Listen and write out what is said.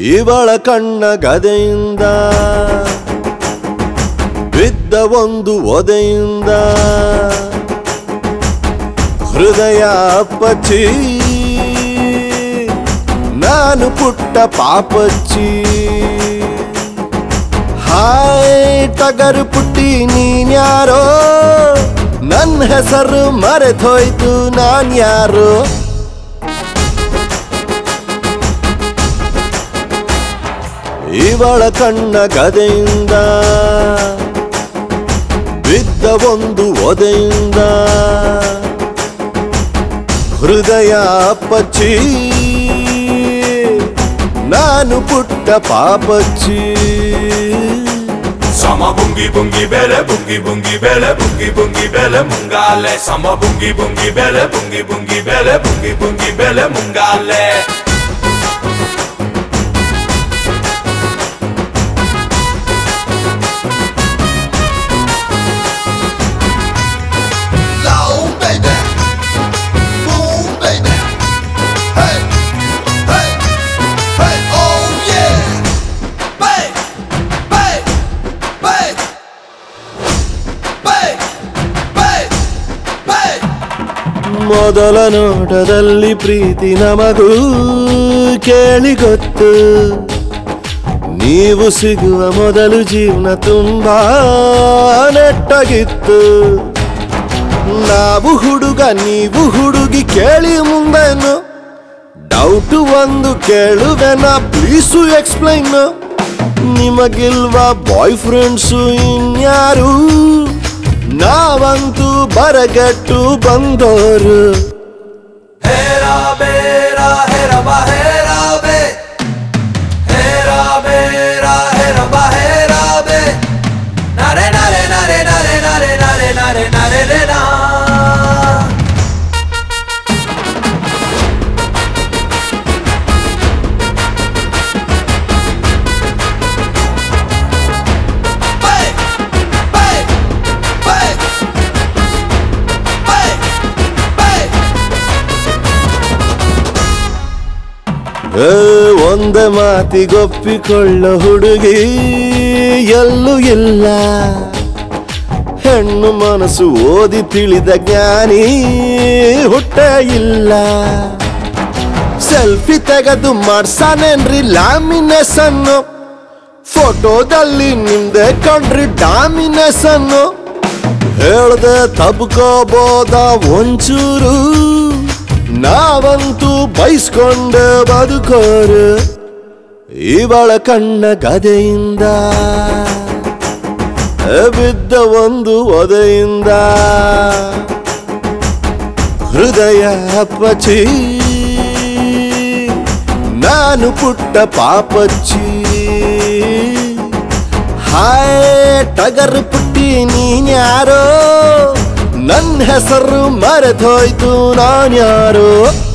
ಇವಳ ಕಣ್ಣ ಗದೆಯಿಂದ ಬಿದ್ದ ಒಂದು ಒದೆಯಿಂದ ಹೃದಯ ಅಪ್ಪಚ್ಚಿ ನಾನು ಪುಟ್ಟ ಪಾಪಚ್ಚಿ ಹಾಯ್ ಟಗರು ಪುಟ್ಟಿ ನೀನ್ಯಾರೋ ನನ್ನ ಹೆಸರು ಮರೆತೋಯ್ತು ನಾನ್ ಯಾರೋ ಇವಳ ಕಣ್ಣ ಗದೆಯಿಂದ ಬಿದ್ದ ಒಂದು ಒದೆಯಿಂದ ಹೃದಯ ಪಚ್ಚಿ ನಾನು ಪುಟ್ಟ ಪಾಪಚ್ಚಿ Sama bungi bungi bele bungi bungi bele bungi bungi bele mungale Sama bungi bungi bele bungi bungi bele bungi bungi bele mungale low, baby. Boom, baby. Hey, hey, hey, oh yeah. Bay, bay, bay, bay, bay, bay. ಮೊದಲ ನೋಟದಲ್ಲಿ ಪ್ರೀತಿ ನಮಗೂ ಕೇಳಿ ಗೊತ್ತು ನೀವು ಸಿಗುವ ಮೊದಲು ಜೀವನ ತುಂಬಾ ನೆಟ್ಟಗಿತ್ತು ನಾವು ಹುಡುಗ ನೀವು ಹುಡುಗಿ ಕೇಳಿ ಮುಂದೇನು ಡೌಟ್ ಒಂದು ಕೇಳುವೆನ ಪ್ಲೀಸು ಎಕ್ಸ್ಪ್ಲೈನ್ ನಿಮಗಿಲ್ವಾ ಬಾಯ್ ಫ್ರೆಂಡ್ಸು ಇನ್ಯಾರು ನಾವಂತೂ ಬರಗಟ್ಟು ಬಂದೋರು Hera bera hera ba hera be Hera bera hera ba hera be Nare nare nare nare nare nare nare nare re na Bay, bay, bay, bay, bay. ಏ, ಒಂದೇ ಮಾತಿಗೊಪ್ಪಿಕೊಳ್ಳ ಹುಡುಗಿ ಎಲ್ಲೂ ಇಲ್ಲ ಹೆಣ್ಣು ಮನಸ್ಸು ಓದಿ ತಿಳಿದ ಜ್ಞಾನಿ ಹುಟ್ಟೇ ಇಲ್ಲ ಸೆಲ್ಫಿ ತೆಗೆದು ಮಾಡ್ಸಾನೇನ್ರಿ ಲ್ಯಾಮಿನೇಷನ್ ಫೋಟೋದಲ್ಲಿ ನಿಮ್ದೆ ಕಂಡ್ರಿ ಡಾಮಿನೇಷನ್ ಹೇಳ್ದೆ ತಬ್ಕೋಬೋದ ಒಂಚೂರು ನಾವಂತೂ ಬೈಸ್ಕೊಂಡೆ ಬದುಕೋರು ಇವಳ ಕಣ್ಣ ಗದೆಯಿಂದ ಬಿದ್ದ ಒಂದು ಒದೆಯಿಂದ ಹೃದಯ ಪಚಿ ನಾನು ಪುಟ್ಟ ಪಾಪಚ್ಚಿ ಹಾಯ್ ಟಗರ್ ಪುಟ್ಟಿ ನೀನ್ಯಾರೋ ನನ್ನ ಹೆಸರು ಮರೆತೋಯ್ತು ನಾನ್ಯಾರೋ